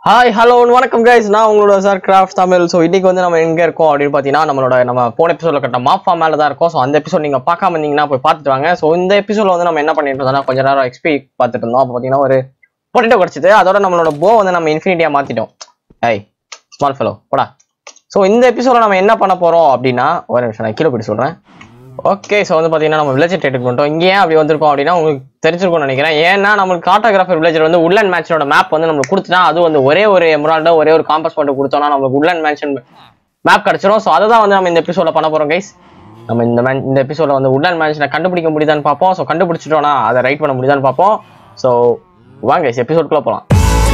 Hi hello வணக்கம் guys நான் உங்களோட சார் கிராஃப்ட் தமிழ் ஸோ இன்னைக்கு வந்து நம்ம எங்க இருக்கோம் அப்படின்னு பார்த்தீங்கன்னா நம்மளோட நம்ம போன எபிசோட்ல கட்ட மாஃபா மேல தான் இருக்கோம் ஸோ அந்த எபிசோட் நீங்க பார்க்காம இருந்தீங்கன்னா போய் பார்த்துட்டு வாங்க ஸோ இந்த எபிசோட்ல வந்து நம்ம என்ன பண்ணிட்டு இருந்தோம்னா கொஞ்ச நேரம் எக்ஸ்பி பார்த்துட்டு இருந்தோம் அப்போ பார்த்தீங்கன்னா ஒரு பொட்டேட்டோ கிடச்சிது அதோட நம்மளோட போ வந்து நம்ம இன்ஃபினிட்டியா மாத்திட்டோம் ஐய் ஸ்மால் ஃபெலோ போடா ஸோ இந்த எபிசோட நம்ம என்ன பண்ண போறோம் அப்படின்னா ஒரு நிமிஷம் நான் கீழே போயிட்டு சொல்றேன் ஓகே ஸோ வந்து பார்த்தீங்கன்னா நம்ம வில்லேஜ் ட்ரேட் பண்ணிட்டோம் இங்கே ஏன் அப்படி வந்திருக்கோம் அப்படின்னா உங்களுக்கு தெரிஞ்சிருக்கும்னு நினைக்கிறேன் ஏன்னா நம்மளுக்கு கார்டோகிராஃபர் வில்லேஜர் வந்து உட்லண்ட் மேட்சனோட மேப் வந்து நம்மளுக்கு கொடுத்துட்டா அது வந்து ஒரே ஒரு எமரால்டோ ஒரே ஒரு காம்பஸ் மட்டும் கொடுத்தோம்னா நம்மளுக்கு உட்லண்ட் மேன்ஷன் மேப் கிடைச்சிரும் ஸோ அதை தான் வந்து நம்ம இந்த எபிசோட பண்ண போறோம் கைஸ் நம்ம இந்த man- இந்த எபிசோட வந்து உட்லண்ட் மேன்ஷனை கண்டுபிடிக்க முடியுதான்னு பார்ப்போம் ஸோ கண்டுபிடிச்சிட்டோம்னா அதை ரைட் பண்ண முடியுதான்னு பார்ப்போம் ஸோ வாங்க கைஸ் எபிசோட்குள்ள போகலாம்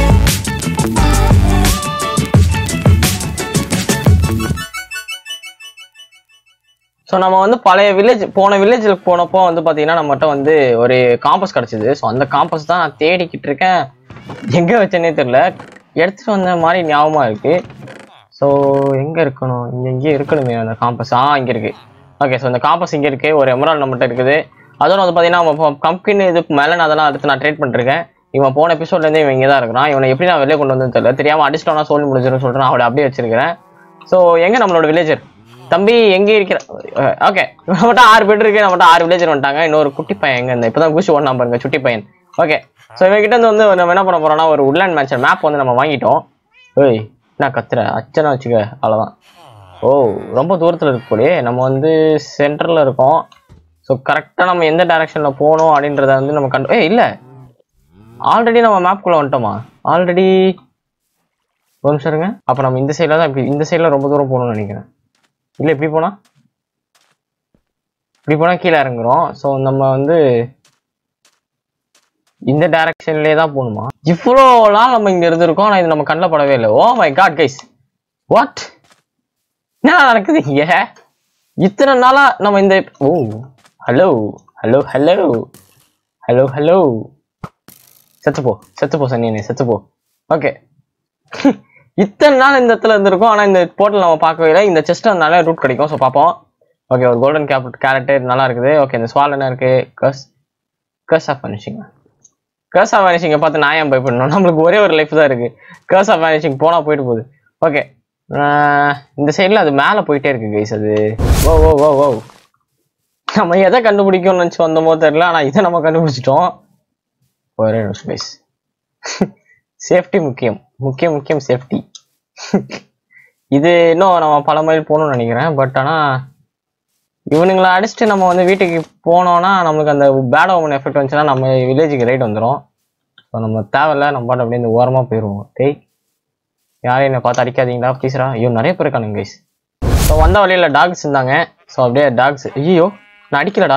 ஸோ நம்ம வந்து பழைய வில்லேஜ் போன வில்லேஜில் போனப்போ வந்து பார்த்தீங்கன்னா நம்மகிட்ட வந்து ஒரு காம்பஸ் கிடச்சிது ஸோ அந்த காம்பஸ் தான் நான் தேடிக்கிட்டு இருக்கேன் எங்கே வச்சேனே தெரில எடுத்துகிட்டு வந்த மாதிரி ஞாபகமாக இருக்கு ஸோ எங்கே இருக்கணும் இங்கே எங்கேயே இருக்கணுமே அந்த காம்பஸ் ஆ இங்கே இருக்கு ஓகே ஸோ இந்த காம்பஸ் இங்கே இருக்கு ஒரு எமரால் நம்மகிட்ட இருக்குது அதோட வந்து பார்த்தீங்கன்னா நம்ம கம்பெனி இது மேலே நான் அதெல்லாம் அடுத்து நான் ட்ரேட் பண்ணிருக்கேன் இவன் போன எபிசோட்லேருந்து இவன் இங்கே தான் இருக்கிறான் இவனை எப்படி நான் வெளியே கொண்டு வந்து தெரியல தெரியாமல் அடிச்சிட்டோம்னா சொல்லி முடிஞ்சிடும் சொல்கிறேன் அவளை அப்படியே வச்சிருக்கிறேன் ஸோ எங்கே நம்மளோட வில்லேஜர் தம்பி எங்க இருக்கிற ஓகே நம்மகிட்ட ஆறு பேர் இருக்கு நம்மகிட்ட ஆறு வில்லேஜர் வந்துட்டாங்க இன்னொரு குட்டி பையன் எங்க இந்த இப்பதான் குஷி ஒண்ணா பாருங்க சுட்டி பையன் ஓகே ஸோ இவங்க கிட்ட இருந்து வந்து நம்ம என்ன பண்ண போறோம்னா ஒரு உட்லேண்ட் மேட்சர் மேப் வந்து நம்ம வாங்கிட்டோம் ஏய் நான் கத்துற அச்சனை வச்சுக்க அவ்வளோதான் ஓ ரொம்ப தூரத்தில் இருக்கு போலயே நம்ம வந்து சென்டரில் இருக்கோம் ஸோ கரெக்டாக நம்ம எந்த டைரக்ஷனில் போகணும் அப்படின்றத வந்து நம்ம கண்டு ஏய் இல்லை ஆல்ரெடி நம்ம மேப்குள்ளே வந்துட்டோமா ஆல்ரெடி ஒரு நிமிஷம் இருங்க அப்போ நம்ம இந்த சைடில் தான் இப்படி இந்த சைடில் ரொம்ப தூரம் போகணும்னு நினைக்கிறேன் இல்லை இப்படி போனா இப்படி போனா கீழே இறங்குறோம் ஸோ நம்ம வந்து இந்த டைரக்ஷன்லேயே தான் போகணுமா இவ்வளோ நாள் நம்ம இங்க இருந்திருக்கோம் ஆனால் இது நம்ம கண்ணில் படவே இல்லை oh my god guys what என்ன நடக்குது இங்க இத்தனை நாளா நம்ம இந்த oh hello hello hello hello hello செத்துப்போ செத்துப்போ சனியனே செத்துப்போ ஓகே இத்தனை நாள் இந்த இடத்துல இருந்திருக்கும் ஆனா இந்த போர்ட்டல் நம்ம பார்க்கவே இல்லை இந்த செஸ்ட் நல்ல ரூட் கிடைக்கும் ஸோ பார்ப்போம் ஓகே ஒரு கோல்டன் கேப் கேரக்டர் நல்லா இருக்குது ஓகே இந்த ஸ்வால் என்ன இருக்கு கர்ஸ் கர்ஸ் ஆஃப் ஃபனிஷிங் கர்ஸ் ஆஃப் ஃபனிஷிங்கை பார்த்து நான் ஏன் பயப்படணும் நம்மளுக்கு ஒரே ஒரு லைஃப் தான் இருக்கு கர்ஸ் ஆஃப் ஃபனிஷிங் போனா போயிட்டு போகுது ஓகே இந்த சைடில் அது மேலே போயிட்டே இருக்கு கைஸ் அது ஓ ஓ ஓ ஓ நம்ம எதை கண்டுபிடிக்கணும்னு நினச்சி வந்தோமோ தெரியல ஆனால் இதை நம்ம கண்டுபிடிச்சிட்டோம் ஒரே நிமிஷம் கைஸ் சேஃப்டி முக்கியம் முக்கியம் முக்கியம் சேஃப்டி இது இன்னும் நம்ம பல மைல் போகணும்னு நினைக்கிறேன் பட் ஆனால் இவனுங்களை அடிச்சுட்டு நம்ம வந்து வீட்டுக்கு போனோம்னா நம்மளுக்கு அந்த பேட் ஓமன் எஃபெக்ட் வந்துச்சுன்னா நம்ம வில்லேஜுக்கு ரைட் வந்துடும் ஸோ நம்ம தேவையில்ல நம்ம பாட்டு அப்படியே இந்த ஓரமாக போயிடுவோம் டேய் யாரையும் என்னை பார்த்து அடிக்காதீங்களா ப்ளீஸ்ரா ஐயோ நிறைய பேர் இருக்கானுங்க கைஸ் ஸோ வந்த வழியில் டாக்ஸ் இருந்தாங்க ஸோ அப்படியே டாக்ஸ் ஐயோ நான் அடிக்கலடா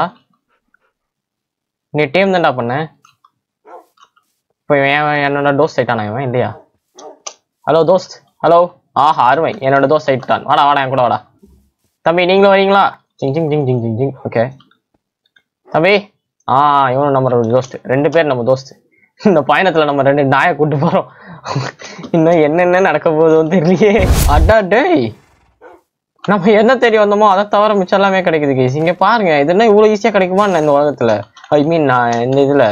நீ டீம் தான்டா பண்ணேன் இப்போ இவன் என்னோட டோஸ்ட் ஆயிட்டானா இவன் இல்லையா ஹலோ தோஸ்த் ஹலோ ஆஹா அருமை என்னோட தோஸ்த் ஆயிட்டான் வாடா வாடா என் கூட வாடா தம்பி நீங்களும் வரீங்களா ஜிங் ஜிங் ஜிங் ஜிங் ஜிங் ஜிங் ஓகே தம்பி ஆ இவனும் நம்ம தோஸ்த் ரெண்டு பேர் நம்ம தோஸ்த் இந்த பயணத்துல நம்ம ரெண்டு நாயை கூட்டு போறோம் இன்னும் என்னென்ன நடக்க போகுதுன்னு தெரியலையே அடா டேய் நம்ம என்ன தேடி வந்தோமோ அதை தவிர மிச்சம் எல்லாமே கிடைக்குது கேஸ் இங்க பாருங்க இது என்ன இவ்வளவு ஈஸியா கிடைக்குமா என்ன இந்த உலகத்துல ஐ மீன் நான் இந்த இதுல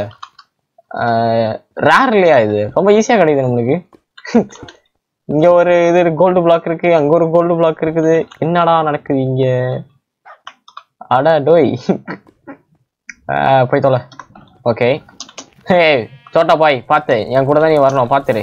ரேர் இல்லையா இது ரொம்ப ஈஸியா கிடைக்குது நம்மளுக்கு இங்க ஒரு இது கோல்டு பிளாக் இருக்கு அங்க ஒரு கோல்டு பிளாக் இருக்குது என்னடா நடக்குது இங்க அட டோய் ஆஹ் போய் தொலை ஓகே ஹே சோட்டா பாய் பார்த்து என் கூட தான் நீ வரணும் பார்த்துரு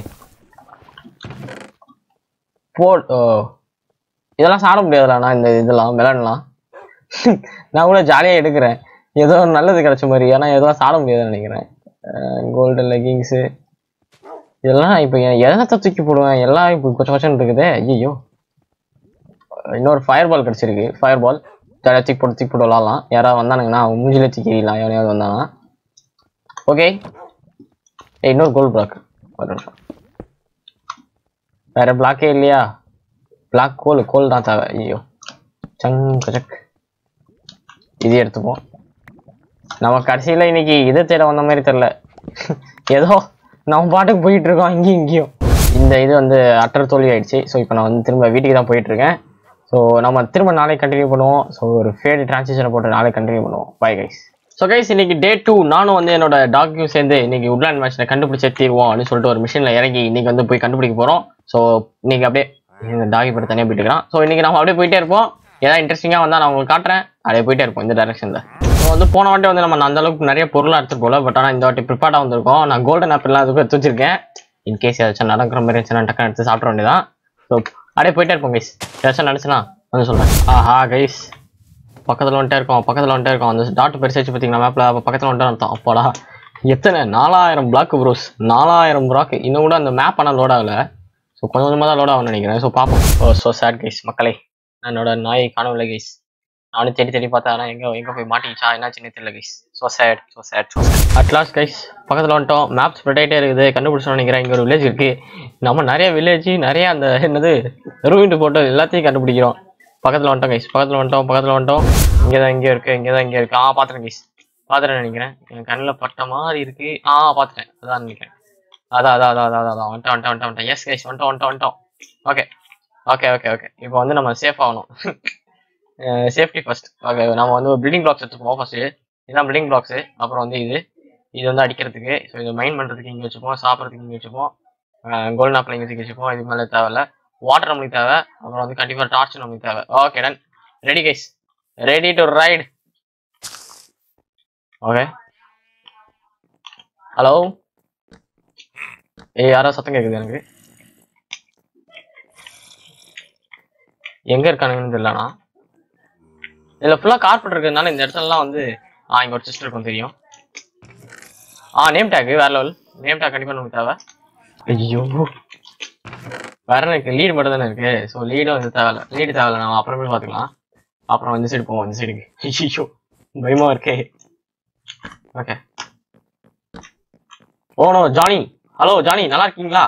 போ ஓ இதெல்லாம் சாப்பிட முடியாதுடா நான் இந்த இதெல்லாம் மெலன்லாம் நான் கூட ஜாலியாக எடுக்கிறேன் ஏதோ ஒரு நல்லது கிடைச்ச மாதிரி ஏன்னா இதெல்லாம் சாப்பிட முடியாதுன்னு நினைக்கிறேன் கோல்டு லெகிங்ஸு இதெல்லாம் இப்போ எதனத்தை தூக்கி போடுவேன் எல்லாம் இப்போ கொஞ்சம் கொஞ்சம் இருக்குதே ஐயோ இன்னொரு ஃபயர் பால் கிடச்சிருக்கு ஃபயர் பால் ஜாலியாக தூக்கி போட்டு தூக்கி போட்டு விளாட்லாம் யாராவது வந்தானுங்கன்னா அவன் மூஞ்சில தூக்கிடலாம் எவனையாவது வந்தானா ஓகே ஏய் இன்னொரு கோல்டு பிளாக் ஒரு நிமிஷம் வேற பிளாக்கே இல்லையா பிளாக் கோல் கோல் தான் தேவை ஐயோ சங் கஜக் இது எடுத்துப்போம் நம்ம கடைசியில் இன்னைக்கு இதை தேட வந்த மாதிரி தெரில ஏதோ நம்ம பாட்டுக்கு போயிட்டு இருக்கோம் இங்கேயும் இங்கேயும் இந்த இது வந்து அட்டர் தோல்வி ஆயிடுச்சு ஸோ இப்போ நான் வந்து திரும்ப வீட்டுக்கு தான் போயிட்டு இருக்கேன் ஸோ நம்ம திரும்ப நாளைக்கு கண்டினியூ பண்ணுவோம் ஸோ ஒரு ஃபேடு டிரான்சிஷனை போட்டு நாளைக்கு கண்டினியூ பண்ணுவோம் பை கைஸ் ஸோ கைஸ் இன்னைக்கு டே டூ நானும் வந்து என்னோட டாக்கையும் சேர்ந்து இன்னைக்கு உட்லாண்ட் மேட்ச்ல கண்டுபிடிச்சே தீர்வோம் அப்படின்னு சொல்லிட்டு ஒரு மிஷின்ல இறங்கி இன்னைக்கு வந்து போய் கண்டுபிடிக்க போறோம் ஸோ இன்னைக்கு அப்படியே இந்த டாகி படம் தனியாக போயிட்டு இருக்கான் ஸோ இன்னைக்கு நம்ம அப்படியே போயிட்டே இருப்போம் ஏதாவது இன்ட்ரெஸ்டிங்காக வந்தால் நான் உங்களுக்கு காட்டுறேன் அப்படியே போயிட்டே இருப்போம் இந்த டேரக்ஷன்ல ஸோ வந்து போன வாட்டி வந்து நம்ம அந்த அளவுக்கு நிறைய பொருளாக எடுத்துட்டு போல பட் ஆனால் இந்த வாட்டி ப்ரிப்பேர்டாக வந்திருக்கோம் நான் கோல்டன் ஆப்பிள்லாம் அதுக்கு எடுத்து வச்சிருக்கேன் இன்கேஸ் ஏதாச்சும் நடக்கிற மாதிரி இருந்துச்சுன்னா டக்குன்னு எடுத்து சாப்பிட வேண்டியதான் ஸோ அப்படியே போயிட்டே இருப்போம் கைஸ் ஏதாச்சும் நினச்சுன்னா வந்து சொல்கிறேன் ஆஹா கைஸ் பக்கத்தில் வந்துட்டே இருக்கோம் பக்கத்தில் வந்துட்டே இருக்கோம் அந்த டாட் பெருசாச்சு பார்த்தீங்களா மேப்பில் அப்போ பக்கத்தில் வந்துட்டு அர்த்தம் அப்பாடா எத்தனை நாலாயிரம் பிளாக் ப்ரோஸ் நாலாயிரம் பிளாக் இன்னும் கூட அந்த மேப் ஆனால் லோட் ஆகல ஸோ கொஞ்சம் கொஞ்சமாக தான் லோட் ஆகும்னு நினைக்கிறேன் ஸோ பார்ப்போம் ஓ ஸோ சேட் கைஸ் மக்களே என்னோட நாயை காணவில்லை கைஸ் நானும் தேடி தேடி பார்த்தேன் ஆனால் எங்கே எங்கே போய் மாட்டிக்கிச்சா என்னாச்சுன்னு தெரியல guys so sad so sad so sad at last guys பக்கத்தில் வந்துட்டோம் மேப் ஸ்ப்ரெட் ஆகிட்டே இருக்குது கண்டுபிடிச்சோம் நினைக்கிறேன் இங்கே ஒரு வில்லேஜ் இருக்கு நம்ம நிறைய வில்லேஜ் நிறைய அந்த என்னது ரூவிண்டு போட்டோ எல்லாத்தையும் கண்டுபிடிக்கிறோம் பக்கத்தில் வந்துட்டோம் கைஸ் பக்கத்தில் வந்துட்டோம் பக்கத்தில் வந்துட்டோம் இங்கே தான் இங்கே இருக்கு இங்கே தான் இங்கே இருக்கு ஆ பார்த்துட்டேன் கைஸ் பார்த்துட்டேன் நினைக்கிறேன் என் கண்ணில் பட்ட மாதிரி இருக்கு ஆ பார்த்துட்டேன் அதான் நினைக்கிறேன் அதான் அதான் அதான் அதான் அதான் வந்துட்டோம் வந்துட்டோம் வந்துட்டோம் வந்துட்டோம் எஸ் கைஸ் வந்துட்டோம் வந்துட்டோம் வந்துட்டோம் ஓகே ஓகே ஓகே ஓகே இப்போ வந்து நம்ம சேஃப் ஆகணும் சேஃப்டி ஃபர்ஸ்ட் ஓகே நம்ம வந்து பில்டிங் பிளாக்ஸ் எடுத்துப்போம் ஃபர்ஸ்ட் இதுதான் பில்டிங் பிளாக்ஸ் அப்புறம் வந்து இது இது வந்து அடிக்கிறதுக்கு ஸோ இதை மைண்ட் பண்ணுறதுக்கு இங்கே வச்சுப்போம் சாப்பிட்றதுக்கு இங்கே வச்சுப்போம் கோல்டன் ஆப்பிள் இங்கே தூக்கி வச்சுப்போம் இதுக்கு மேலே தேவையில்ல வாட்டர் நம்மளுக்கு தேவை அப்புறம் வந்து கண்டிப்பாக டார்ச் நம்மளுக்கு தேவை okay done ready guys ready to right okay hello ஏய் யாரோ சத்தம் கேட்குது எனக்கு எங்க இருக்கானுங்கன்னு தெரியலண்ணா இதுல ஃபுல்லா கார்பெட் இருக்கிறதுனால இந்த இடத்துலலாம் வந்து ஆ இங்க ஒரு சிஸ்டர் இருக்கும் தெரியும் ஆ நேம் டேக் வேற லெவல் நேம் டேக் கண்டிப்பா நமக்கு தேவை ஐயோ வேற எனக்கு லீடு மட்டும் தானே இருக்கு ஸோ லீடும் வந்து தேவையில்ல லீடு தேவையில்ல நம்ம அப்புறமே பார்த்துக்கலாம் அப்புறம் இந்த சைடு போவோம் இந்த சைடுக்கு ஐயோ பயமா இருக்கே okay oh no Johnny hello Johnny நல்லா இருக்கீங்களா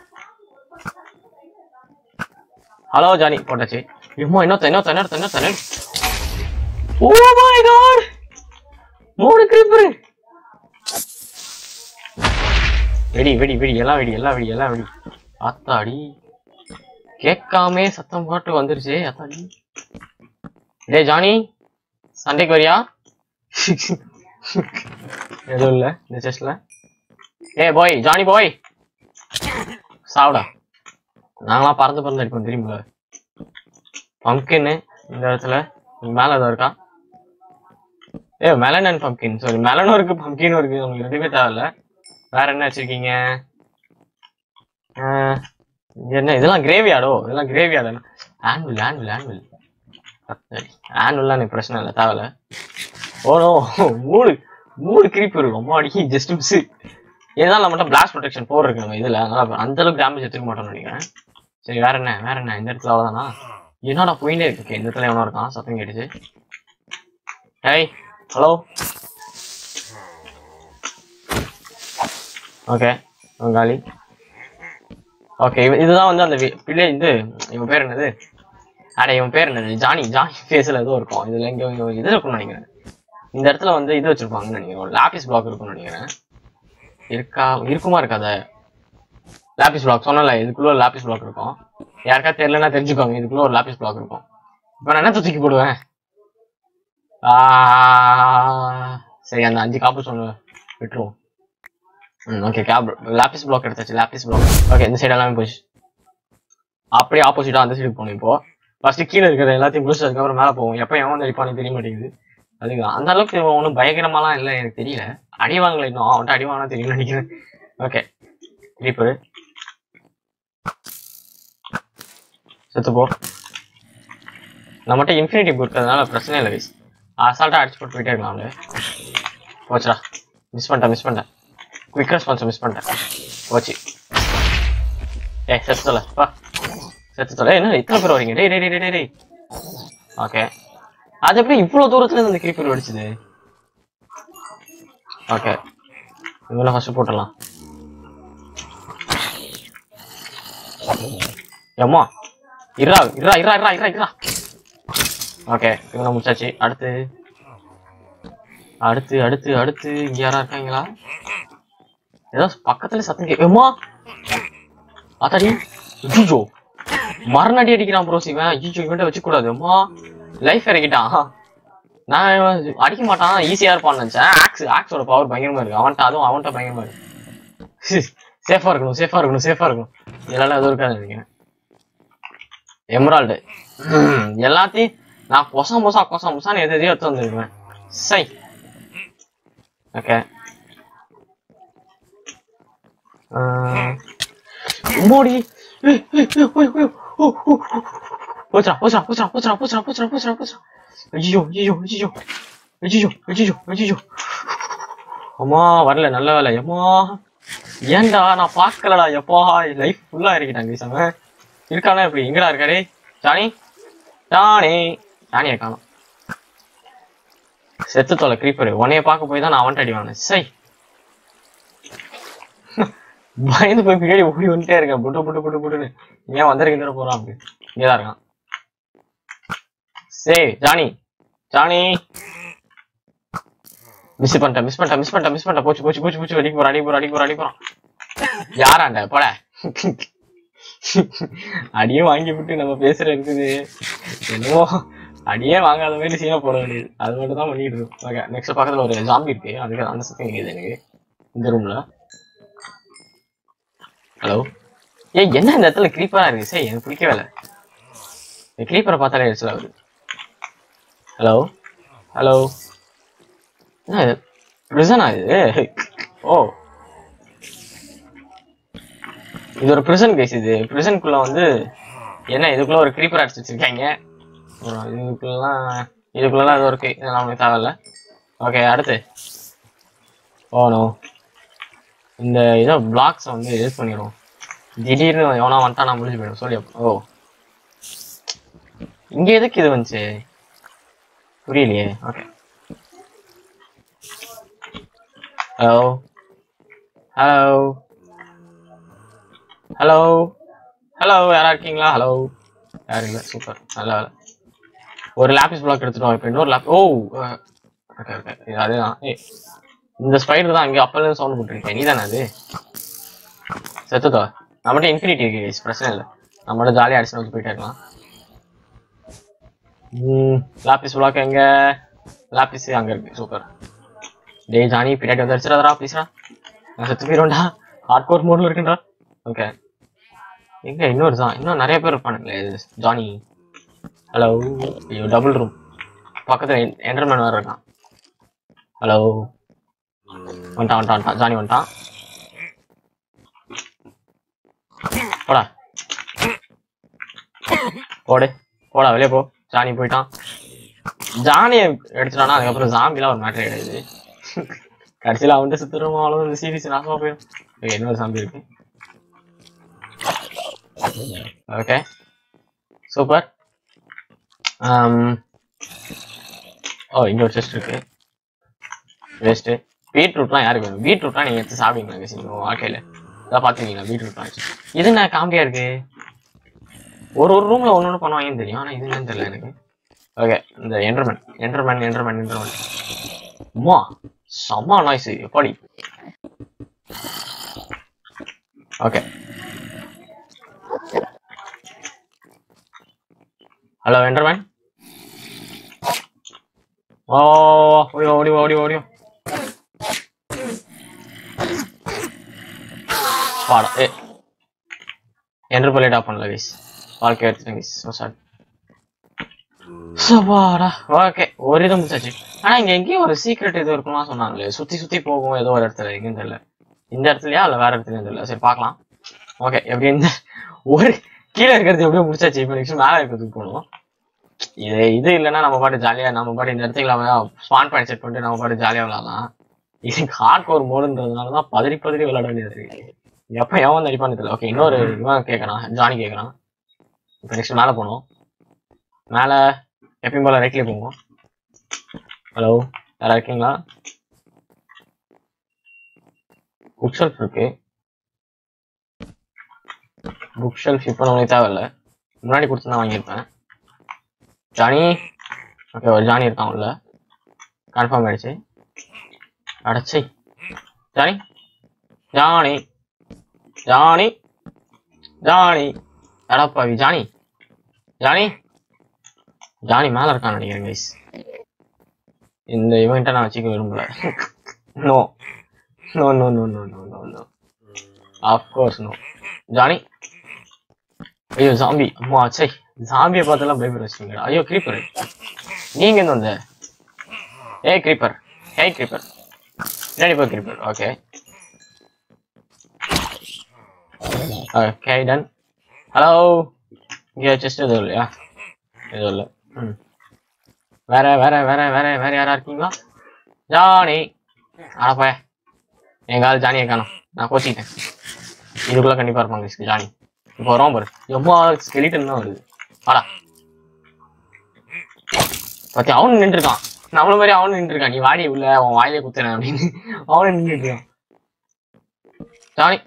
ஹலோ ஜானி போட்டாச்சு எம்மா இன்னொருத்த இன்னொருத்த இன்னொருத்த இன்னொருத்த ஓ மை காட் மூணு கிரீப்பர் வெடி வெடி வெடி எல்லாம் வெடி எல்லாம் வெடி எல்லாம் வெடி அத்தாடி கேட்காமே சத்தம் போட்டு வந்துருச்சு அத்தாடி டேய் ஜானி சண்டைக்கு வரியா எதுவும் இல்ல இந்த செஸ்ட்ல ஏ பாய் ஜானி பாய் சாப்பிடா நாங்களாம் பறந்து பறந்து அடிப்போம் தெரியுமில்ல பம்கின்னு இந்த இடத்துல இங்க மேல ஏதோ இருக்கா a melon and pumpkin sorry மெலனும் இருக்கு பம்கினும் இருக்கு உங்களுக்கு ரெண்டுமே தேவையில்ல வேற என்ன வச்சிருக்கீங்க ஆஹ், இங்க என்ன இதெல்லாம் கிரேவியாடோ இதெல்லாம் கிரேவியாடா ஆனுவல் ஆனுவல் ஆனுவல் ஆனுவல்லாம் எனக்கு பிரச்சனை இல்லை தேவையில்ல ஓனோ மூணு மூணு கிரிப் இருக்கும் அம்மாடி ஜஸ்ட் மிஸ் இதனால நம்மகிட்ட பிளாஸ்ட் ப்ரொடெக்ஷன் போர் இருக்கு நம்ம இதுல அதனால அந்த அளவுக்கு டேமேஜ் எடுத்துக்க மாட்டோம்னு நினைக்கிறேன் சரி வேற என்ன வேற என்ன இந்த இடத்துல அவ்வளோதானா என்னடா போயிட்டே இருக்கு Okay, இந்த இடத்துல எவனோ இருக்கான் சத்தம் கேட்டுச்சு ஹேய் ஹலோ ஓகே காலி ஓகே இதுதான் வந்து அந்த பிள்ளை இது இவன் பேர் என்னது அட இவன் பேர் என்னது ஜானி ஜானி ஃபேஸ்ல ஏதோ இருக்கும் இதுல இங்க இங்க இது இருக்கும்னு நினைக்கிறேன் இந்த இடத்துல வந்து இது வச்சிருப்பாங்கன்னு நினைக்கிறேன் லாபிஸ் பிளாக் இருக்கும்னு நினைக்கிறேன் இருக்கா இருக்குமா இருக்காத லாபிஸ் பிளாக் சொன்னல இதுக்குள்ள ஒரு லாபிஸ் பிளாக் இருக்கும் யாருக்கா தெரியலன்னா தெரிஞ்சுக்கோங்க இதுக்குள்ள ஒரு லாபிஸ் பிளாக் இருக்கும் இப்போ நான் என்ன தூக்கி போடுவேன் ஆஹ், சரி அந்த அஞ்சு காப்பு சொன்ன விட்டுருவோம் ம் ஓகே கேப் லாபிஸ் பிளாக் எடுத்தாச்சு லாபிஸ் பிளாக் ஓகே இந்த சைடு எல்லாமே போச்சு அப்படியே ஆப்போசிட்டா அந்த சைடு போகணும் இப்போ ஃபர்ஸ்ட் கீழே இருக்கிற எல்லாத்தையும் முடிச்சு அதுக்கப்புறம் மேலே போவோம் எப்போ எவன் வந்து அடிப்பானு தெரிய மாட்டேங்குது அதுக்கு அந்த அளவுக்கு ஒன்றும் பயங்கரமாலாம் இல்லை எனக்கு தெரியல அடி வாங்கல இன்னும் அவன்கிட்ட அடி வாங்கினா தெரியும் நினைக்கிறேன் ஓகே இப்போ செத்து போ நம்மகிட்ட இன்ஃபினிட்டி இருக்கிறதுனால பிரச்சனை இல்லை கைஸ் அசால்ட்டாக அடிச்சு போட்டு போயிட்டே இருக்கலாம் அவனு போச்சுடா மிஸ் பண்ணிட்டேன் மிஸ் பண்ணிட்டேன் குவிக் ரெஸ்பான்ஸ் மிஸ் பண்ணிட்டேன் போச்சு ஏய் செத்து தொலை வா செத்து தொலை என்ன இத்தனை பேர் வரீங்க டேய் டேய் டேய் டேய் டேய் ஓகே அது எப்படி இவ்வளவு தூரத்துல இருந்து அந்த கிரீப்பர் வெடிச்சது ஓகே இவெல்லாம் ஃபர்ஸ்ட் போட்டுடலாம் ஏம்மா இருடா இருடா இருடா இருடா இருடா இருடா ஓகே இவனை முடிச்சாச்சு அடுத்து அடுத்து அடுத்து அடுத்து இங்க யாரா இருக்காங்களா ஏதோ பக்கத்துல சத்தம் கே ஏம்மா அத்தாடி ஐயோ மரணடி அடிக்கிறான் ப்ரோஸ் இவன் ஐயோ இவன்ட்ட வச்சு கூடாது அம்மா லைஃப் இறக்கிட்டான் நான் இவன் அடிக்க மாட்டான் ஈஸியா இருப்பான்னு நினைச்சேன் ஆக்ஸ் ஆக்ஸோட பவர் பயங்கரமா இருக்கு அவன்கிட்ட அதுவும் அவன்கிட்ட பயங்கரமா இருக்கு சேஃபா இருக்கணும் சேஃபா இருக்கணும் சேஃபா இருக்கணும் இதெல்லாம் எதுவும் இருக்காது நினைக்கிறேன் எமரால்டு எல்லாத்தையும் நான் பொசா பொசா கொசா பொசான்னு எது எதையோ எடுத்து வந்துருக்கேன் சை ஓகே மோடி போச்சுடா போச்சுடா போச்சுடா போச்சுடா போச்சுடா போச்சுடா போச்சுடா போச்சுடா ஐயோ ஐயோ ஐயோ ஐயோ ஐயோ ஐயோ அம்மா வரல நல்ல வேலை அம்மா ஏன்டா நான் பார்க்கலடா எப்பா லைஃப் ஃபுல்லா இருக்கிட்டாங்க சாம இருக்கானா இப்படி எங்கடா இருக்காரு ஜானி ஜானி ஜானியை காணும் செத்து தொலை கிரீப்பர் உன்னைய பார்க்க போய் தான் நான் அவன்ட்டு அடி வாங்கினேன் சை பயந்து போய் பின்னாடி ஓடி வந்துட்டே இருக்கேன் புட்டு புட்டு புட்டு புட்டுன்னு ஏன் வந்திருக்கிற போறான் அப்படி இங்கதான் இருக்கான் சே ஜானி ஜானி மிஸ் பண்ணிட்டேன் மிஸ் பண்ணிட்டேன் மிஸ் பண்ணிட்டேன் மிஸ் பண்ணிட்டேன் போச்சு போச்சு போச்சு போச்சு அடிக்க போறான் அடிக்க போறான் அடிக்க போறான் அடிக்க போறான் யாராண்ட போட அடியே வாங்கி விட்டு நம்ம பேசுற இருக்குது என்னமோ அடியே வாங்காத மாதிரி சீனா போட வேண்டியது அது மட்டும் தான் பண்ணிட்டு இருக்கோம் ஓகே நெக்ஸ்ட் பக்கத்துல ஒரு ஜாம்பி இருக்கு அதுக்கு அந்த சத்தம் கேக்குது எனக்கு இந்த ரூம்ல ஹலோ ஏய் என்ன இந்த இடத்துல கிரீப்பரா இருக்கு சரி எனக்கு பிடிக்கவே இல்லை இந்த கிரீப்பரை பார்த்தாலே எரிச்சல் ஆகுது ஹலோ ஹலோ என்ன இது பிரிசனா இது ஓ இது ஒரு பிரிசன் கேஸ் இது பிரிசனுக்குள்ள வந்து என்ன இதுக்குள்ள ஒரு கிரீப்பர் அடிச்சு வச்சிருக்காங்க அப்புறம் இதுக்குள்ளலாம் இதுக்குள்ளலாம் ஏதோ இருக்கு இதெல்லாம் நமக்கு தேவையில்ல ஓகே அடுத்து ஓ நோ இந்த இதோ பிளாக்ஸ் வந்து யூஸ் பண்ணிடுவோம் திடீர்னு எவனா வந்துட்டா நான் முடிஞ்சு போயிடும் சொல்லி ஓ இங்க எதுக்கு இது வந்துச்சு புரியலையே okay hello hello hello hello யாரா இருக்கீங்களா ஹலோ யாரும் இல்லை சூப்பர் நல்ல வேலை ஒரு லேபிஸ் பிளாக் எடுத்துட்டோம் இப்போ இன்னொரு லேப் ஓ ஓகே ஓகே இது அதுதான் ஏய் இந்த ஸ்பைடர் தான் அங்கே அப்பல சவுண்ட் போட்டுருக்கேன் நீ தானே அது செத்துதோ நம்மகிட்ட இன்ஃபினிட்டி இருக்கு guys, பிரச்சனை இல்லை நம்மளோட ஜாலியாக அடிச்சு வந்து போயிட்டே இருக்கலாம் ம் லாபிஸ் பிளாக் எங்க லாபிஸ் அங்க இருக்கு சூப்பர் டேய் ஜானி பின்னாடி வந்து அடிச்சிடாதடா ப்ளீஸ்டா நான் செத்து போயிடும்டா ஹார்ட் கோர் மோட்ல இருக்குடா ஓகே எங்க இன்னொரு தான் இன்னும் நிறைய பேர் இருப்பானுங்களே ஜானி ஹலோ ஐயோ டபுள் ரூம் பக்கத்துல என்டர்மேன் வேற இருக்கான் ஹலோ வந்துட்டான் வந்துட்டான் வந்துட்டான் ஜானி வந்துட்டான் போடா போடு போடா வெளியே போ ஜானி போயிட்டான் ஜானியை எடுத்துட்டானா அதுக்கப்புறம் ஜாம்பிலாம் ஒரு மேட்டர் கிடையாது கடைசியில் அவன்கிட்ட சுத்துறோமோ அவ்வளோ இந்த சீரிஸ் நாசமா போயிடும் Okay, இன்னொரு சாம்பி இருக்கு ஓகே சூப்பர் ஓ இங்க ஒரு செஸ்ட் இருக்கு வேஸ்ட் பீட்ரூட்லாம் யாருக்கு வேணும் பீட்ரூட்லாம் நீங்க எடுத்து சாப்பிடுவீங்களா guys உங்க வாழ்க்கையில இதான் பாத்துருக்கீங்களா பீட்ரூட்லாம் இது என்ன காமெடியா இருக்கு ஒரு ஒரு ரூம்ல ஒன்று ஒன்று பண்ணுவாங்கன்னு தெரியும் ஆனா இது என்னன்னு தெரியல எனக்கு ஓகே இந்த என்டர்மேன் என்டர்மேன் என்டர்மேன் என்டர்மேன் அம்மா செம்ம நாய்ஸ் எப்படி ஓகே ஹலோ என்டர்மேன் ஓ ஓடியோ ஓடியோ ஓடியோ ஓடியோ பாடம் ஏ என்டர் பல்லேட் ஆஃப் பண்ணல கைஸ் வாழ்க்கை எடுத்துட்டேன் கைஸ் ஸோ சாரி சபாடா ஓகே ஒரு இது முடிச்சாச்சு ஆனா இங்க எங்கேயும் ஒரு சீக்ரெட் இது இருக்கும்லாம் சொன்னாங்களே சுத்தி சுத்தி போகும் ஏதோ ஒரு இடத்துல எங்கேயும் தெரியல இந்த இடத்துலயா இல்ல வேற இடத்துலயும் தெரியல சரி பார்க்கலாம் ஓகே எப்படி இந்த ஒரு கீழே இருக்கிறது எப்படியோ முடிச்சாச்சு இப்போ நெக்ஸ்ட் மேலே இருக்கிறதுக்கு போகணும் இது இது இல்லைன்னா நம்ம பாட்டு ஜாலியா நம்ம பாட்டு இந்த இடத்துல ஸ்பான் பாயிண்ட் செட் பண்ணிட்டு நம்ம பாட்டு ஜாலியா விளாடலாம் இது ஹார்ட் கோர் மோடுன்றதுனால தான் பதறி பதறி விளையாட வேண்டியது இருக்கு எப்ப எவன் வந்து அடிப்பான்னு தெரியல ஓகே இன்னொரு இவன் கேட்கறான் ஜானி கேட்கறான் இப்போ நெக்ஸ்ட் மேலே போகணும் மேலே எப்பயும் போல ரைட்லேயே போவோம் ஹலோ யாரா இருக்கீங்களா புக் ஷெல்ஃப் இருக்கு புக் ஷெல்ஃப் இப்போ நம்மளுக்கு தேவையில்ல முன்னாடி கொடுத்து தான் வாங்கியிருப்பேன் ஜானி ஓகே ஒரு ஜானி இருக்கான் உள்ள கன்ஃபார்ம் ஆயிடுச்சு அடச்சை ஜானி ஜானி ஜானி ஜானி அடப்பாவி ஜானி ஜானி ஜானி மேல இருக்கான்னு நினைக்கிறேன் கைஸ் இந்த இவன்ட்ட நான் வச்சுக்க விரும்பல no no no no no no no no of course no Johnny ஐயோ ஜாம்பி அம்மா சை ஜாம்பியை பார்த்தெல்லாம் பயப்பட வச்சுங்க ஐயோ creeper நீங்க எங்க வந்த ஏய் creeper ஏய் creeper பின்னாடி போய் creeper okay okay done hello இங்கே ஜஸ்ட் எதுவும் இல்லையா எதுவும் இல்லை ம் வேற வேற வேற வேற வேற யாரா இருக்கீங்களா ஜானி அடப்பா எங்காவது ஜானியை காணும் நான் கோச்சிக்கிட்டேன் இதுக்குள்ள கண்டிப்பா இருப்பாங்க guys, ஜானி இப்போ வரோம் பாரு எவ்வளோ ஸ்கெலிட்டன் தான் வருது வாடா பத்தி அவனு நின்று இருக்கான் நம்மள மாதிரி அவனு நின்று இருக்கான் நீ வாடி உள்ள அவன் வாயிலே குத்துறேன் அப்படின்னு அவனு நின்று இருக்கான் ஜானி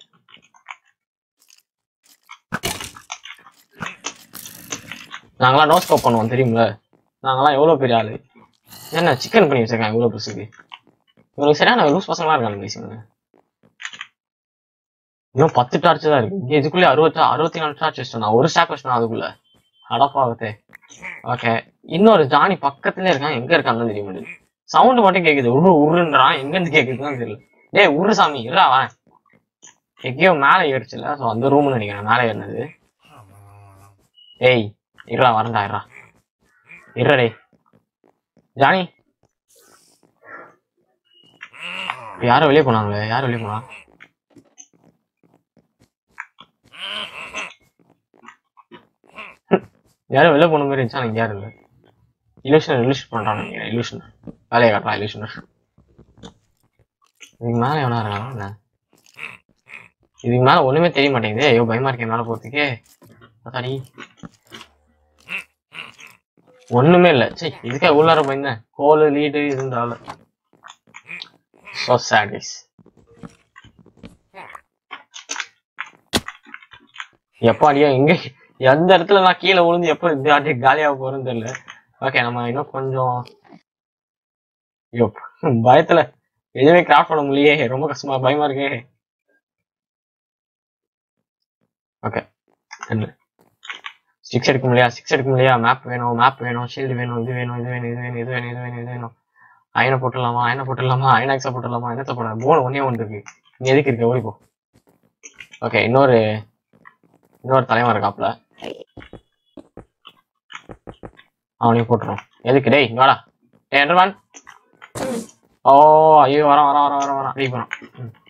நாங்களாம் நோ ஸ்கோப் பண்ணுவோம் தெரியுங்களா நாங்களாம் எவ்வளவு பெரிய ஆளு என்ன சிக்கன் பண்ணி வச்சிருக்காங்க இவ்வளவு பெருசுக்கு இவனுக்கு சரியான லூஸ் பசங்களா இருக்காங்க பேசுங்க இன்னும் பத்து டார்ச் தான் இருக்கு இங்க இதுக்குள்ளே அறுபத்தி அறுபத்தி நாலு டார்ச் வச்சிட்டோம் நான் ஒரு ஸ்டாக் வச்சிட்டோம் அதுக்குள்ள அடப்பாகத்தே ஓகே இன்னொரு ஜானி பக்கத்துல இருக்கான் எங்க இருக்கான்னு தெரிய மாட்டேங்குது சவுண்ட் மட்டும் கேக்குது உரு உருன்றான் எங்க இருந்து கேக்குதுன்னு தெரியல டேய் உரு சாமி இருடா அவன் எங்கேயோ மேலே ஏறிச்சுல ஸோ அந்த ரூம்னு நினைக்கிறேன் மேலே ஏறினது ஏய் இருடா வரண்டா இருடா இருடா டேய் ஜானி யாரும் வெளியே போனாங்களே யாரும் வெளியே போனா யாரும் வெளியே போன மாதிரி இருந்துச்சா எனக்கு யாரும் இல்லை இலூஷன் இலூஷன் பண்றான் நினைக்கிறேன் இலூஷன் வேலையை காட்டுறான் இலூஷன் இதுக்கு மேல எவனா இருக்கான் என்ன இதுக்கு மேல ஒண்ணுமே தெரிய மாட்டேங்குது ஐயோ பயமா இருக்கேன் மேல போறதுக்கே அதாடி ஒண்ணுமே இல்ல சரி இதுக்கே உள்ளார போயிருந்தேன் கோலு லீடு இருந்தாலும் so sad guys எப்போ அடியா எங்க எந்த இடத்துல நான் கீழே விழுந்து எப்போ இந்த ஆட்டி காலியாக போறேன்னு தெரியல ஓகே நம்ம இன்னும் கொஞ்சம் ஐயோ பயத்துல எதுவுமே கிராஃப்ட் பண்ண முடியலையே ரொம்ப கஷ்டமா பயமா இருக்கே ஓகே என்ன சிக்ஸ் எடுக்க முடியா சிக்ஸ் எடுக்க முடியா மேப் வேணும் மேப் வேணும் ஷீல்டு வேணும் இது வேணும் இது வேணும் இது வேணும் இது வேணும் இது வேணும் இது வேணும் அயனை போட்டுடலாமா அயனை போட்டுடலாமா அயனாக்ஸா போட்டுடலாமா என்னத்த போட போன ஒன்னே ஒன்று இருக்கு நீ எதுக்கு இருக்க ஓடிப்போ ஓகே இன்னொரு இன்னொரு தலைவன் இருக்காப்ல அவனையும் போட்டுரும் எதுக்கு டேய் இங்க வாடா டேய் என்டர்மேன் ஓ ஐயோ வரான் வரான் வரான் வரான் வரான் அடி போறான்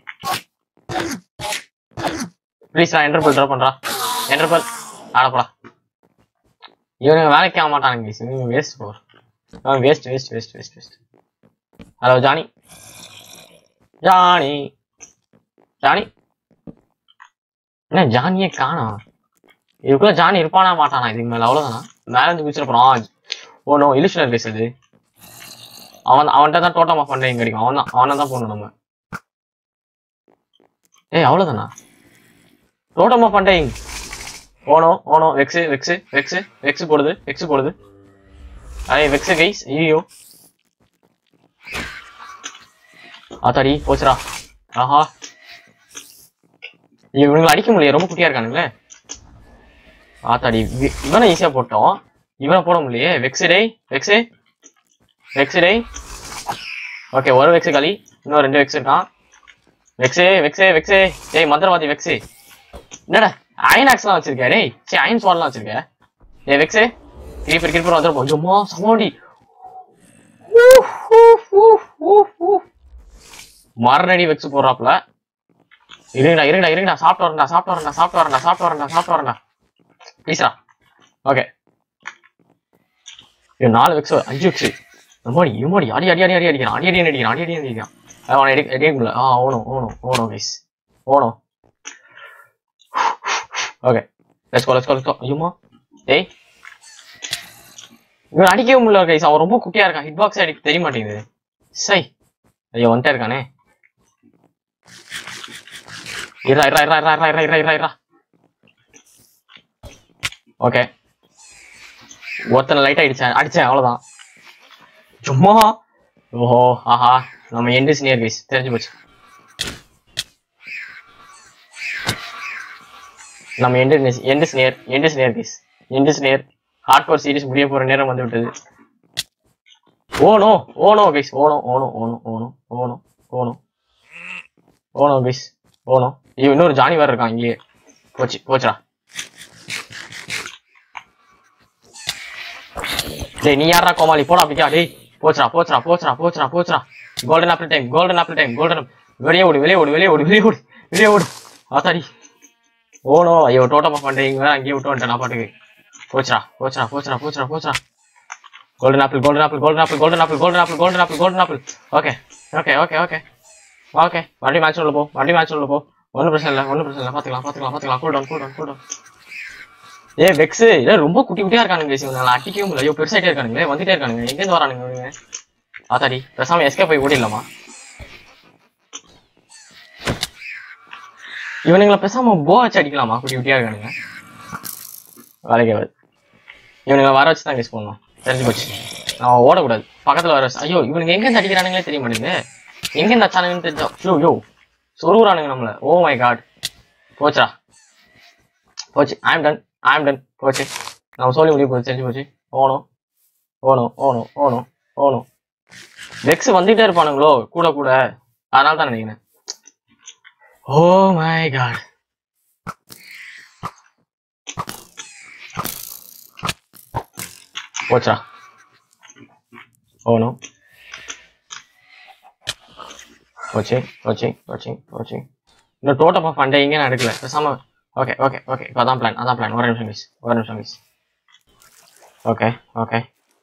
ப்ளீஸ் நான் என்டர்பல் ட்ரா பண்றா என்டர்பல் ஆடப்படா இவனுங்க வேலைக்கு ஆக மாட்டானுங்க இவங்க வேஸ்ட் போர் அவன் waste waste waste waste waste hello Johnny Johnny Johnny என்ன ஜானியே காணோம் இதுக்குள்ள ஜானி இருப்பானா மாட்டானா இதுக்கு மேல அவ்வளவுதானா மேல இருந்து குதிச்சிட போறான் ஓ நோ இலிஷனர் பேசுது அவன் அவன்கிட்ட தான் டோட்டம் ஆஃப் பண்ணி கிடைக்கும் அவன் தான் அவனை தான் போடணும் நம்ம ஏய் அவ்வளவுதானா டோட்டம் ஆஃப் பண்ணிட்டேன் oh no oh no vex vex vex vex போடுது வெக்ஸு போடுது ஐ வெக்ஸு கைஸ் ஐயோ ஆத்தாடி போச்சுடா ஆஹா இவனுங்களை அடிக்க முடியல ரொம்ப குட்டியா இருக்கானுங்களே ஆத்தாடி இவ- இவனை ஈஸியா போட்டோம் இவனை போட முடியலையே வெக்ஸு டேய் வெக்ஸு வெக்ஸு டேய் ஓகே ஒரு வெக்ஸு காலி இன்னும் ரெண்டு வெக்ஸ் இருக்கான் வெக்ஸு வெக்ஸு வெக்ஸு டேய் மந்திரவாதி வெக்ஸு என்னடா அயனாக்ஸ்லாம் வச்சிருக்க டேய் சே அயன் ஸ்வாட்லாம் வச்சிருக்க டேய் வெக்ஸு கிரீப்பர் கிரீப்பர் வந்துருப்போம் சும்மா சமாடி மரணடி வெக்ஸ் போடுறாப்ல இருங்கடா இருங்கடா இருங்கடா சாப்பிட்டு வரேன்டா சாப்பிட்டு வரேன்டா சாப்பிட்டு வரேன்டா சாப்பிட்டு வரேன்டா சாப்பிட்டு வரேன்டா ப்ளீஸ்டா ஓகே இது நாலு வெக்ஸ் அஞ்சு வெக்ஸ் நம்மடி இம்மாடி அடி அடி அடி அடி அடிக்கிறான் அடி அடி அடிக்கிறான் அடி அடி அடிக்கிறான் அவன் அடி அடிக்க முடியல ஆ ஓணும் ஓணும் ஓணும் கைஸ் ஓணும் okay let's go let's go let's go ஐயோமா டேய் இவன் அடிக்கவே முடியல கைஸ் அவன் ரொம்ப குட்டியா இருக்கான் ஹிட் பாக்ஸ் அடிக்க தெரிய மாட்டேங்குது சை ஐயோ வந்துட்டே இருக்கானே இரா இரா இரா இரா இரா இரா இரா இரா ஓகே ஒருத்தனை லைட் அடிச்சேன் அடிச்சேன் அவ்வளவுதான் சும்மா ஓஹோ ஆஹா நம்ம எண்டு சீனியர் கைஸ் தெரிஞ்சு போச்சு நம்ம end end senior end senior guys end senior hardcore series முடிய போற நேரம் வந்து விட்டது oh no oh no guys oh no oh no oh no oh no oh no oh no oh no guys oh no ஐயோ இன்னொரு Johnny வேற இருக்கான் இங்கேயே போச்சு போச்சுடா டேய் நீ யாரா கோமாளி போடா பிக்கா டேய் போச்சுடா போச்சுடா போச்சுடா போச்சுடா போச்சுடா golden apple time golden apple time golden வெளியே ஓடு வெளியே ஓடு வெளியே ஓடு வெளியே ஓடு வெளியே ஓடு ஆத்தாடி ஓனோ ஐயோ டோட்டமா பண்றீங்க அங்கேயே விட்டு வந்துட்டேன் நான் பாட்டுக்கு போச்சுடா போச்சுடா போச்சுடா போச்சுடா போச்சுடா golden apple golden apple golden apple golden apple golden apple golden apple golden apple okay okay okay okay okay மறுபடியும் மேட்ச் உள்ள போ மறுபடியும் மேட்ச் உள்ள போ ஒன்றும் பிரச்சனை இல்லை ஒன்றும் பிரச்சனை இல்லை பார்த்துக்கலாம் பார்த்துக்கலாம் பார்த்துக்கலாம் cool down cool down cool down ஏ வெக்ஸ் இல்ல ரொம்ப குட்டி குட்டியா இருக்கானுங்க பேசி நல்லா அடிக்கவே முடியல ஐயோ பெருசாயிட்டே இருக்கானுங்களே வந்துட்டே இருக்கானுங்க எங்க இருந்து வரானுங்க இவனுங்க ஆத்தாடி பேசாம எஸ்கே போய் ஓடிடலாமா இவனுங்களை பேசாம போ வச்சு அடிக்கலாமா குட்டி குட்டியா இருக்கானுங்க வேலைக்கு ஆகாது இவனுங்களை வர வச்சு தான் கேஸ் பண்ணணும் தெரிஞ்சு போச்சு நான் ஓடக்கூடாது பக்கத்துல வர வச்சு ஐயோ இவனுங்க எங்க இருந்து அடிக்கிறானுங்களே தெரிய மாட்டேங்குது எங்க இருந்து அச்சானுங்கன்னு தெரிஞ்சா யோ யோ சொருகுறானுங்க நம்மள ஓ மை காட் போச்சுடா போச்சு ஐம் டன் ஐம் டன் போச்சு நம்ம சொல்லி முடிவு போச்சு தெரிஞ்சு போச்சு ஓணும் ஓணும் ஓணும் ஓணும் ஓணும் வெக்ஸ் வந்துட்டே இருப்பானுங்களோ கூட கூட அதனால தான் நினைக்கிறேன் ஓ மை காட் போச்சா ஓணும் போச்சு போச்சு போச்சு போச்சு இந்த டோட்டம் ஆஃப் ஃபண்டை எங்கே நான் எடுக்கல பேசாம ஓகே ஓகே ஓகே இப்போ அதான் பிளான் அதான் பிளான் ஒரு நிமிஷம் மிஸ் ஒரு நிமிஷம் miss okay okay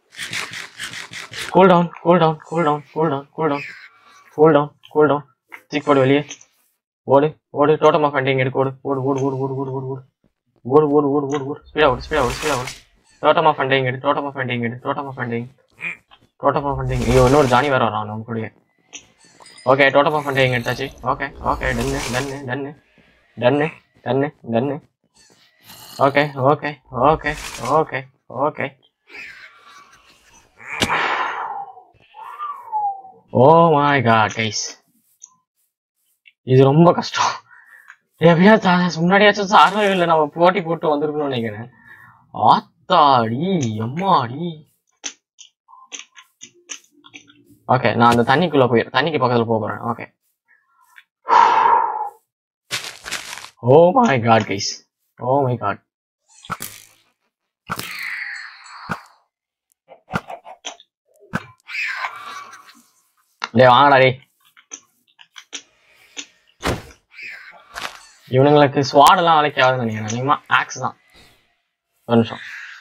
cool down cool down cool down cool down cool down cool down cool down தூக்கி போடு வெளியே ஓடு ஓடு டோட்டம் ஆஃப் ஃபண்டை எடுக்க ஓடு ஓடு ஓடு ஓடு ஓடு ஓடு ஓடு ஓடு ஓடு ஓடு ஓடு ஓடு ஓடு ஸ்பீடா ஓடு ஸ்பீடா ஓடு ஸ்பீடா ஓடு டோட்டம் ஆஃப் ஃபண்டிங் எடு டோட்டம் ஆஃப் ஃபண்டிங் எடு totem of undying totem of undying ஐயோ இன்னொரு ஜானி வேற வரான் நம்ம கூடயே ஓகே டோட்டம் ஆஃப் ஃபண்டிங் எடுத்தாச்சு okay okay done done done done done done okay okay okay okay okay oh my god guys இது ரொம்ப கஷ்டம் எப்படியாச்சும் முன்னாடியாச்சும் சார்வையில் நம்ம போட்டி போட்டு வந்திருக்கணும்னு நினைக்கிறேன் ஆத்தாடி எம்மாடி ஓகே நான் அந்த தண்ணிக்குள்ள போய் தண்ணிக்கு பக்கத்துல போக போறேன் okay oh my god guys oh my god டேய் வாங்கடா டேய் இவனுங்களுக்கு ஸ்வாட் எல்லாம் வேலைக்கு ஆகுதுன்னு நினைக்கிறேன் அதிகமா ஆக்ஸ் தான் ஒரு நிமிஷம்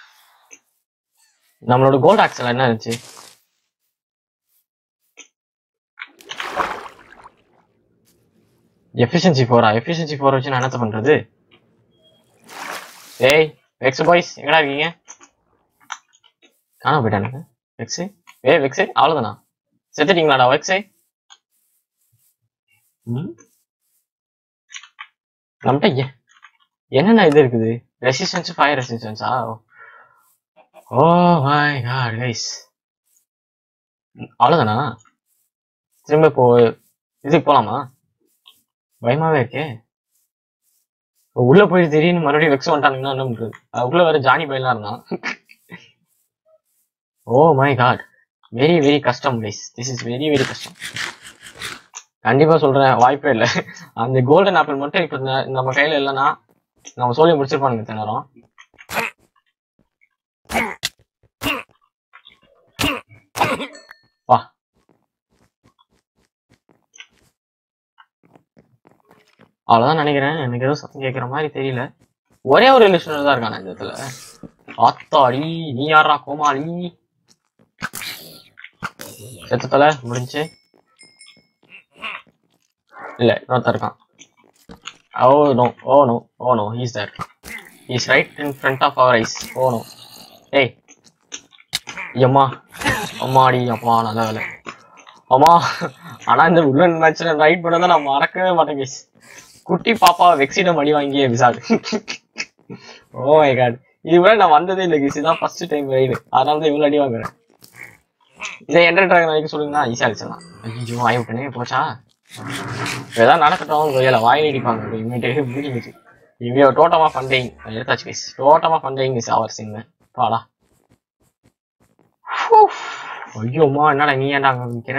நம்மளோட கோல்ட் ஆக்ஸ்ல என்ன இருந்துச்சு எஃபிஷியன்சி ஃபோரா எஃபிஷியன்சி ஃபோர் வச்சு நான் என்னத்த பண்றது ஏய் வெக்ஸ் பாய்ஸ் எங்கடா இருக்கீங்க காணாம போயிட்டானுங்க வெக்ஸ் ஏய் வெக்ஸ் அவ்வளவுதானா செத்துட்டீங்களாடா வெக்ஸ் ம் நம்மகிட்ட எ- என்னென்ன இது இருக்குது ரெசிஸ்டன்ஸ் ஃபயர் ரெசிஸ்டன்ஸா ஓ மை காட் கைஸ் அவ்வளவுதானா திரும்ப இப்போ இதுக்கு போலாமா பயமாவே இருக்கே இப்போ உள்ள போய் திடீர்னு மறுபடியும் வெக்ஸ் வந்துட்டானுங்கன்னா என்ன பண்றது அதுக்குள்ள வேற ஜானி பையலாம் இருந்தான் oh my god very very கஷ்டம் guys this is very very கஷ்டம் கண்டிப்பா சொல்றேன் வாய்ப்பே இல்லை அந்த கோல்டன் ஆப்பிள் மட்டும் இப்ப ந- நம்ம கையில இல்லைன்னா நம்ம சொல்லி முடிச்சிருப்பானுங்க இத்தனை நேரம் வா அவ்வளவுதான் நினைக்கிறேன் எனக்கு ஏதோ சத்தம் கேட்குற மாதிரி தெரியல ஒரே ஒரு லிஸ்டர் தான் இருக்கான இந்த இடத்துல ஆத்தாடி நீ யாரா கோமாளி செத்தத்துல முடிஞ்சு இல்ல இன்னொருத்தன் இருக்கான் oh no oh no oh no he's there he's right in front of our eyes oh no ஏய் அம்மா அம்மாடி அப்பா நல்ல வேலை அம்மா ஆனா இந்த உள்ள மேட்ச்ல ரைட் பண்ணதை நான் மறக்கவே மாட்டேன் guys. குட்டி பாப்பா வெக்ஸிடம் அடி வாங்கிய விசால் ஓ மை காட் இதுவரை நான் வந்ததே இல்லை கிஸ் இதான் ஃபர்ஸ்ட் டைம் ரைடு அதனால தான் இவ்வளவு அடி வாங்குறேன் இதை என்டர் ட்ராகன் வரைக்கும் சொல்லுங்கன்னா ஈஸியா அடிச்சிடலாம் ஐயோ வாய் விட்டனே போச்சா ஏதாவது நடக்கட்டும் கொய்யால வாய் அடிப்பாங்க இமீடியட் முடிஞ்சு இவ்வளோ டோட்டமா ஃபண்டிங் எடுத்தாச்சு கைஸ் டோட்டமா ஃபண்டிங் இஸ் அவர் சிங் பாடா ஐயோம்மா என்னடா நீ ஏன்டா அங்க நிக்கிற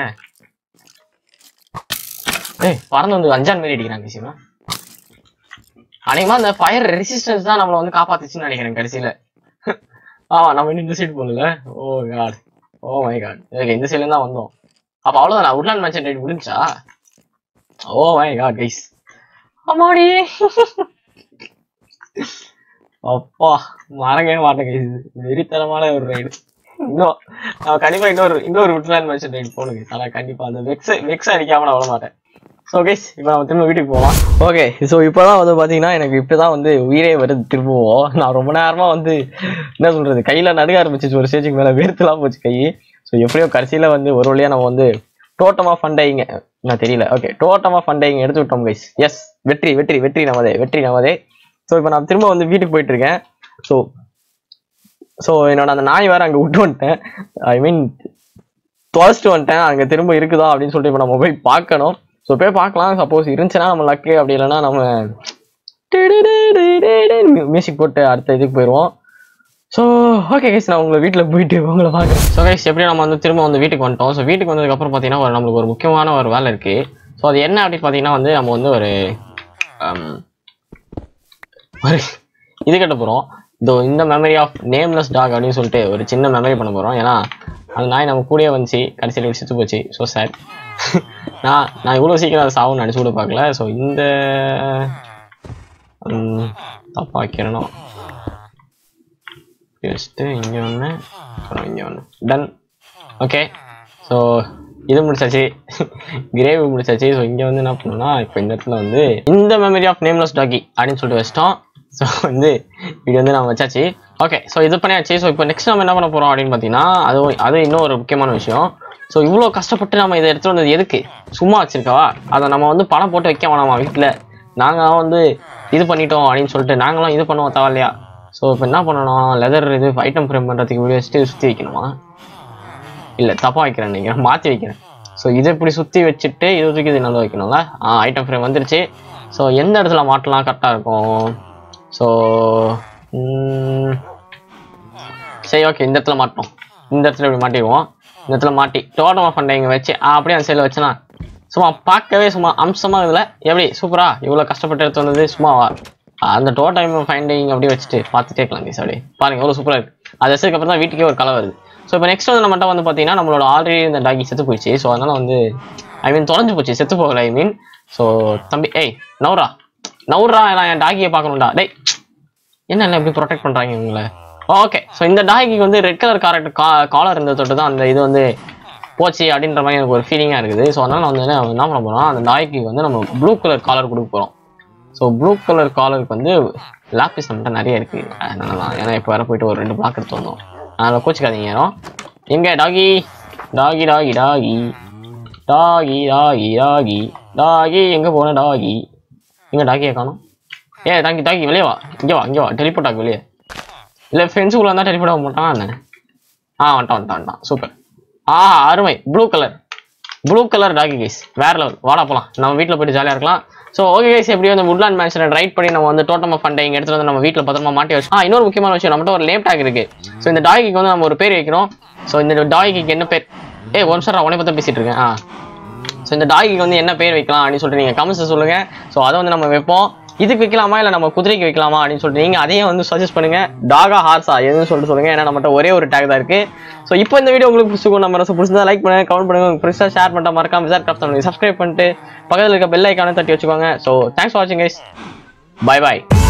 ஏய் பறந்து வந்து அஞ்சான் மாரி அடிக்கிறாங்க சிவா அநேகமா அந்த ஃபயர் ரெசிஸ்டன்ஸ் தான் நம்மள வந்து காப்பாத்துச்சுன்னு நினைக்கிறேன் கடைசியில ஆமா நம்ம இன்னும் இந்த சைடு போகல oh god oh my god இதுக்கு இந்த சைடுல தான் வந்தோம் அப்ப அவ்வளவுதான் உட்லாண்ட் மேட்ச் ரைட் முடிஞ்சா ஓ மை காட் கைஸ் அம்மாடி அப்பா மறக்கவே மாட்டேன் கைஸ் வெறித்தனமான ஒரு ரைடு இன்னும் நான் கண்டிப்பா இன்னொரு இன்னொரு உட்லாண்ட் மேட்ச் ரைடு போனுங்க ஆனா கண்டிப்பா அந்த வெக்ஸ் வெக்ஸ் அடிக்காம நான் விட மாட்டேன் ஸோ கைஸ் இப்போ நம்ம திரும்ப வீட்டுக்கு போகலாம் ஓகே ஸோ இப்போதான் வந்து பார்த்தீங்கன்னா எனக்கு இப்போதான் வந்து உயிரே வருது திரும்பவும் நான் ரொம்ப நேரமாக வந்து என்ன சொல்றது கையில் நடுக ஆரம்பிச்சிச்சு ஒரு ஸ்டேஜுக்கு மேலே வேர்த்துலாம் போச்சு கை ஸோ எப்படியோ கடைசியில் வந்து ஒரு வழியாக நம்ம வந்து டோட்டமாக ஃபண்டைங்க நான் தெரியல ஓகே டோட்டமாக ஃபண்டைங்க எடுத்து விட்டோம் கைஸ் எஸ் வெற்றி வெற்றி வெற்றி நமதே வெற்றி நமதே ஸோ இப்போ நான் திரும்ப வந்து வீட்டுக்கு போயிட்டு இருக்கேன் ஸோ ஸோ என்னோட அந்த நாய் வேற அங்கே விட்டு வந்துட்டேன் ஐ மீன் தொலைச்சிட்டு வந்துட்டேன் அங்கே திரும்ப இருக்குதா அப்படின்னு சொல்லிட்டு இப்போ நம்ம போய் பார்க்கணும் ஸோ போய் பார்க்கலாம் சப்போஸ் இருந்துச்சுன்னா நம்ம லக்கு அப்படி இல்லைன்னா நம்ம மியூசிக் போட்டு அடுத்த இதுக்கு போயிடுவோம் ஸோ ஓகே கைஸ் நான் உங்களை வீட்டில் போயிட்டு உங்களை பார்க்குறேன் ஸோ கைஸ் எப்படி நம்ம வந்து திரும்ப வந்து வீட்டுக்கு வந்துட்டோம் ஸோ வீட்டுக்கு வந்ததுக்கப்புறம் பார்த்தீங்கன்னா ஒரு நம்மளுக்கு ஒரு முக்கியமான ஒரு வேலை இருக்குது ஸோ அது என்ன அப்படின்னு பார்த்தீங்கன்னா வந்து நம்ம வந்து ஒரு ஹம், ஒரு இது கட்ட போகிறோம் இதோ இந்த மெமரி ஆஃப் நேம்லெஸ் டாக் அப்படின்னு சொல்லிட்டு ஒரு சின்ன மெமரி பண்ண போகிறோம் ஏன்னா அந்த நாய் நம்ம கூடயே வந்துச்சு கடைசியில் இப்படி செத்து போச்சு ஸோ சார் நான் நான் இவ்வளோ சீக்கிரம் அதை சாவுன்னு நினச்சி கூட பார்க்கல ஸோ இந்த ம், தப்பா வைக்கிறணும் இப்படி வச்சுட்டு இங்கே ஒன்று அப்புறம் இங்கே ஒன்று டன் ஓகே ஸோ இது முடிச்சாச்சு கிரேவி முடிச்சாச்சு ஸோ இங்கே வந்து என்ன பண்ணோம்னா இப்போ இந்த இடத்துல வந்து இந்த மெமரி ஆஃப் நேம்லெஸ் டாகி அப்படின்னு சொல்லிட்டு வச்சிட்டோம் ஸோ வந்து இது வந்து நம்ம வச்சாச்சு ஓகே ஸோ இது பண்ணியாச்சு ஸோ இப்போ நெக்ஸ்ட் நம்ம என்ன பண்ண போகிறோம் அப்படின்னு பார்த்தீங்கன்னா அது அது இன்னும் ஒரு முக்கியமான விஷயம் ஸோ இவ்வளோ கஷ்டப்பட்டு நம்ம இதை எடுத்துட்டு வந்தது எதுக்கு சும்மா வச்சிருக்கவா அதை நம்ம வந்து பணம் போட்டு வைக்க வேணாமா வீட்டில் நாங்கள் வந்து இது பண்ணிட்டோம் அப்படின்னு சொல்லிட்டு நாங்களும் இது பண்ணுவோம் தேவையில்லையா ஸோ இப்போ என்ன பண்ணணும் லெதர் இது ஐட்டம் ஃப்ரேம் பண்ணுறதுக்கு வீடியோ வச்சுட்டு சுற்றி வைக்கணுமா இல்லை தப்பாக வைக்கிறேன் நினைக்கிறேன் மாற்றி வைக்கிறேன் ஸோ இதை இப்படி சுற்றி வச்சுட்டு இது தூக்கி இது நல்லா வைக்கணும்ல ஆ ஐட்டம் ஃப்ரேம் வந்துருச்சு ஸோ எந்த இடத்துல மாட்டலாம் கரெக்டாக இருக்கும் ஸோ சரி ஓகே இந்த இடத்துல மாட்டோம் இந்த இடத்துல இப்படி மாட்டிடுவோம் இந்த இடத்துல மாட்டி டோட்டமாக ஃபண்டை இங்கே வச்சு ஆ, அப்படியே அந்த சைடில் வச்சுனா சும்மா பார்க்கவே சும்மா அம்சமாக இதில் எப்படி சூப்பரா இவ்வளோ கஷ்டப்பட்டு எடுத்து வந்தது சும்மாவா ஆ, அந்த டோட்டம் ஃபைண்டிங் அப்படியே வச்சுட்டு பார்த்துட்டே இருக்கலாம் கைஸ் அப்படியே பாருங்க எவ்வளோ சூப்பராக இருக்கு அது வச்சதுக்கு அப்புறம் தான் வீட்டுக்கே ஒரு கலர் வருது ஸோ இப்போ நெக்ஸ்ட் வந்து நம்மகிட்ட வந்து பார்த்தீங்கன்னா நம்மளோட ஆல்ரெடி இந்த டாகி செத்து போயிடுச்சு ஸோ அதனால வந்து ஐ மீன் தொலைஞ்சு போச்சு செத்து போகல ஐ மீன் ஸோ தம்பி ஏய் நவுரா நவுரா நான் என் டாகியை பார்க்கணும்டா டேய் என்ன என்ன இப்படி ப்ரொடெக்ட் பண்றாங்க இவங்கள ஓகே ஸோ இந்த டாகிக்கு வந்து ரெட் கலர் காரட் கா காலர் இருந்த தொட்டு தான் அந்த இது வந்து போச்சு அப்படின்ற மாதிரி எனக்கு ஒரு ஃபீலிங்காக இருக்குது ஸோ அதனால நான் வந்து என்ன என்ன பண்ண போறோம் அந்த டாய்க்கு வந்து நம்ம ப்ளூ கலர் காலர் கொடுக்க போகிறோம் ஸோ ப்ளூ கலர் காலருக்கு வந்து லாப்பிஸ் நம்மகிட்ட நிறைய இருக்கு அதனால தான் ஏன்னா இப்போ வர போயிட்டு ஒரு ரெண்டு பிளாக் எடுத்து வந்தோம் அதனால கோச்சிக்காதீங்க யாரும் எங்க டாகி டாகி டாகி டாகி டாகி டாகி டாகி டாகி எங்க போன டாகி எங்க டாகியை காணோம் ஏ டாங்கி டாங்கி வெளியே வா இங்கே வா இங்கே வா டெலிபோர்ட் ஆகு வெளியே இல்லை ஃப்ரெண்ட்ஸுக்குள்ள இருந்தால் டெலிபோர்ட் ஆக மாட்டானா என்ன ஆ வந்துட்டான் வந்துட்டான் வந்துட்டான் சூப்பர் ஆஹா அருமை blue colour blue colour doggy guys வேற லெவல் வாடா போலாம் நம்ம வீட்டில் போயிட்டு ஜாலியாக இருக்கலாம் ஸோ ஓகே கைஸ் எப்படியோ அந்த வுட்லாண்ட் மேன்ஷனை ரைட் பண்ணி நம்ம வந்து டோட்டம் ஆஃப் ஃபண்டை இங்கே எடுத்துட்டு வந்து நம்ம வீட்டில் பத்திரமா மாட்டி வச்சு ஆ இன்னொரு முக்கியமான விஷயம் நம்மகிட்ட ஒரு லேப் டாக் இருக்கு ஸோ இந்த டாகிக்கு வந்து நம்ம ஒரு பேர் வைக்கிறோம் ஸோ இந்த டாகிக்கு என்ன பேர் ஏ ஒன் சார் உடனே பார்த்தா பேசிட்டு இருக்கேன் ஆ ஸோ இந்த டாகிக்கு வந்து என்ன பேர் வைக்கலாம் அப்படின்னு சொல்லிட்டு நீங்கள் கமெண்ட்ஸ் சொல்லுங்க ஸோ அதை வந்து நம்ம வைப்போம் இதுக்கு வைக்கலாமா இல்லை நம்ம குதிரைக்கு வைக்கலாமா அப்படின்னு சொல்லிட்டு நீங்கள் அதையும் வந்து சஜஸ்ட் பண்ணுங்க டாகா ஹார்ஸா எதுன்னு சொல்லிட்டு சொல்லுங்க ஏன்னா நம்மகிட்ட ஒரே ஒரு டேக் தான் இருக்கு ஸோ இப்போ இந்த வீடியோ உங்களுக்கு பிடிச்சிருக்கும் நம்ம ரசம் பிடிச்சதா லைக் பண்ணுங்க கமெண்ட் பண்ணுங்க உங்களுக்கு பிடிச்சா ஷேர் பண்ணிட்டா மறக்காம விசார் கிராஃப்ட் பண்ணுங்க சப்ஸ்கிரைப் பண்ணிட்டு பக்கத்தில் இருக்க பெல் ஐக்கான தட்டி வச்சுக்கோங்க ஸோ தேங்க்ஸ் ஃபார் வாட்சிங் கைஸ் பை பாய்